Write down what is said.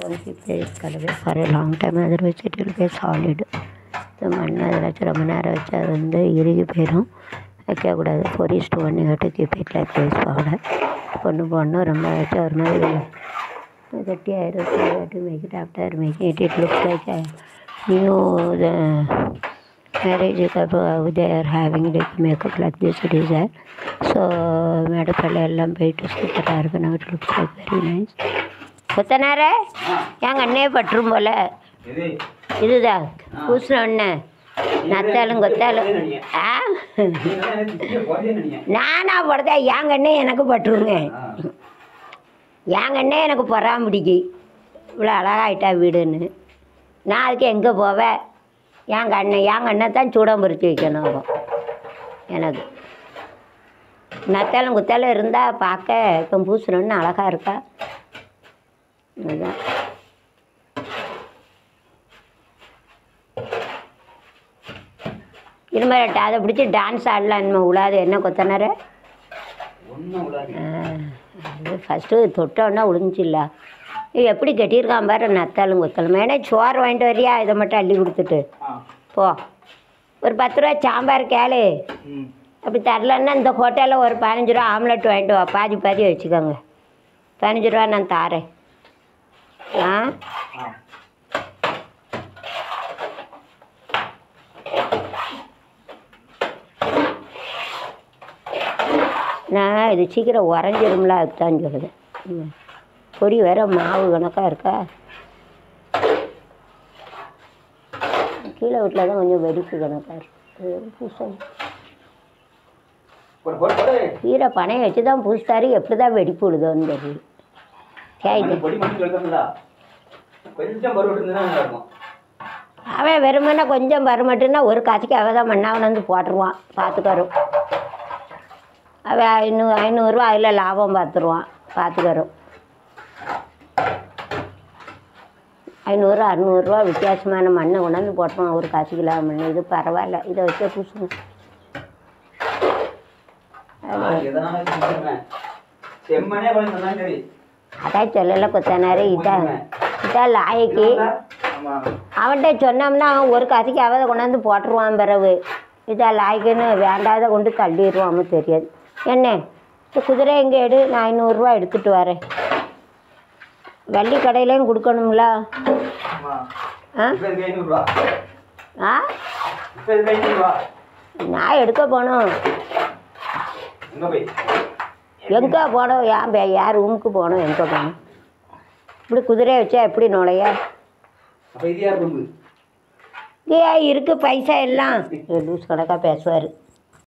don't keep it colorway for a long time otherwise it will be solid இந்த மண் அதில் வச்சு ரொம்ப நேரம் வச்சு அது வந்து இறுகி போயிடும் வைக்கக்கூடாது for is one you keep it like rice powder பொண்ணு போடணும் ரொம்ப வச்சு ஒரு மாதிரி கட்டியாயிரும் to make it after making it it looks like new marriage they are having like makeup like this it is there so மேடப்பள்ள எல்லாம் போயிட்டு சூப்பராக இருக்கு நம்ம it looks like very nice கொத்தனாரே எங்கள் அண்ணே பட்டுரும் போல் எது இதுதான் பூசின ஒன்று நத்தாலும் கொத்தாலும் ஆ நீங்க எனக்கு கீழே போறதே நினைங்க நானா போடுறதா என் கண்ணே எனக்கு பட்டுருங்க என் கண்ணே எனக்கு பொறாம பிடிக்கி இவ்வளோ அழகாயிட்டா வீடுன்னு நான் அதுக்கு எங்கே போவேன் என் கண்ணை என் கண்ணை தான் சூடம் பொறிச்சு வைக்கணும் அவன் எனக்கு நத்தாலும் குத்தாலும் இருந்தால் பார்க்க இப்போ பூசணுன்னு அழகாக இருக்கா அதுதான் இனிமேல் அதை பிடிச்சி டான்ஸ் ஆடலாம் இனிமேல் விழாது என்ன கொத்தனார ஒன்றும் விடாது அது ஃபஸ்ட்டு தொட்டோன்னா விழுந்துச்சில்ல இது எப்படி கட்டியிருக்கான் பாரு நத்தாலும் கொத்தலும் ஏன்னா சோறு வாங்கிட்டு வரியா இதை மட்டும் அள்ளி கொடுத்துட்டு ஆ போ ஒரு பத்து ரூபா சாம்பார் கேளு ம் அப்படி தரலன்னா இந்த ஹோட்டலில் ஒரு பதினஞ்சு ரூபா ஆம்லெட் வாங்கிட்டு வா பாதி பாதி வச்சுக்கோங்க பதினஞ்சு ரூபா நான் தாரேன் ஆ ஆ நான் இது சீக்கிரம் உறைஞ்சிரும்ல அதுதான் சொல்லுதேன் ம். பொடி வேற மாவு கணக்காக இருக்கா கீழே வீட்டில் தான் கொஞ்சம் வெடிப்பு கணக்காக இருக்கு பூசம் போடு போடு போடு கீரை பனையை வச்சு தான் பூசிட்டாரு எப்படி தான் வெடிப்பு விடுதோன்னு தெரியல கேது மணி பொடி மட்டும் எழுதணும்ல கொஞ்சம் பருவம் இருந்ததுன்னா நல்லா இருக்கும் அவன் வெறுமனே கொஞ்சம் வரமாட்டேன்னா ஒரு காசுக்கு அவன் தான் மண்ணாவன் வந்து போட்டுருவான் பார்த்துக்கறோம் அவன் ஐநூறு ஐநூறுரூவா அதில் லாபம் பார்த்துருவான் பார்த்துக்கறோம் ஐநூறு அறநூறுரூவா வித்தியாசமான மண்ணை கொண்டாந்து போட்டுருவான் ஒரு காசு கிலோ மண் இது பரவாயில்ல இதை வச்சே பூசுங்க நான் எதனால செஞ்சிருவேன் செம்மனே பண்ணி சொன்னாலும் சரி அதான் சொல்லலை கொத்தனாரு இதான் இதான் லாய்க்கு ஆமா அவன்கிட்ட சொன்னோம்னா அவன் ஒரு காசுக்கு அவதை கொண்டாந்து போட்டுருவான் பிறகு இதாக லாய்க்குன்னு வேண்டாத கொண்டு தள்ளிடுவான்னு தெரியாது என்ன இந்த குதிரை எங்கே எடு நான் ஐநூறுரூவா எடுத்துகிட்டு வரேன் வள்ளி கடையிலையும் கொடுக்கணும்ல ஆமா ஆ இப்போ இருக்கு ஐநூறுரூவா ஆ இப்போ இருக்கு ஐநூறுரூவா நான் எடுக்க போகணும் எங்கே போய் எங்கே போகணும் யார் யார் ரூமுக்கு போகணும் எங்கே போகணும் இப்படி குதிரையை வச்சா எப்படி நுழைய அப்போ இது யார் பங்கு ஏ இருக்குது பைசா எல்லாம் லூஸ் கணக்காக பேசுவார்